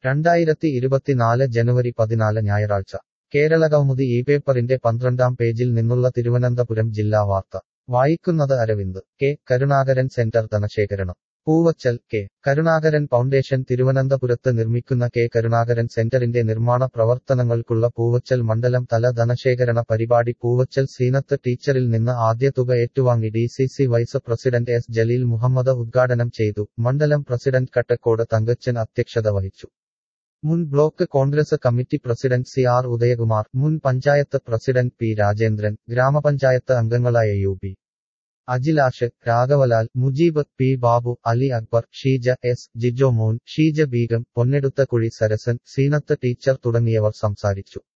രണ്ടായിരത്തി ഇരുപത്തിനാല് ജനുവരി പതിനാല് ഞായറാഴ്ച കേരളകൗമുദി ഈ പേപ്പറിന്റെ പന്ത്രണ്ടാം പേജിൽ നിന്നുള്ള തിരുവനന്തപുരം ജില്ലാ വാർത്ത വായിക്കുന്നത് അരവിന്ദ് കെ കരുണാകരൻ സെന്റർ ധനശേഖരണം പൂവച്ചൽ കെ കരുണാകരൻ ഫൗണ്ടേഷൻ തിരുവനന്തപുരത്ത് നിർമ്മിക്കുന്ന കെ കരുണാകരൻ സെന്ററിന്റെ നിർമ്മാണ പ്രവർത്തനങ്ങൾക്കുള്ള പൂവച്ചൽ മണ്ഡലം തല ധനശേഖരണ പരിപാടി പൂവച്ചൽ സീനത്ത് ടീച്ചറിൽ നിന്ന് ആദ്യ തുക ഏറ്റുവാങ്ങി D C C vice president S Jaleel Muhammad ഉദ്ഘാടനം ചെയ്തു മണ്ഡലം പ്രസിഡന്റ് കട്ടക്കോട് തങ്കച്ചൻ അധ്യക്ഷത വഹിച്ചു മുൻ block Congress committee president C R Udayakumar മുൻ പഞ്ചായത്ത് പ്രസിഡന്റ് പി രാജേന്ദ്രൻ ഗ്രാമപഞ്ചായത്ത് അംഗങ്ങളായ യു പി അജിലാഷ് രാഘവലാൽ മുജീബ് പി ബാബു അലി അക്ബർ ഷീജ എസ് ജിജോ മോൻ ഷീജ ബീഗം പൊന്നെടുത്ത കുഴി സരസൻ സീനത്ത് ടീച്ചർ തുടങ്ങിയവർ സംസാരിച്ചു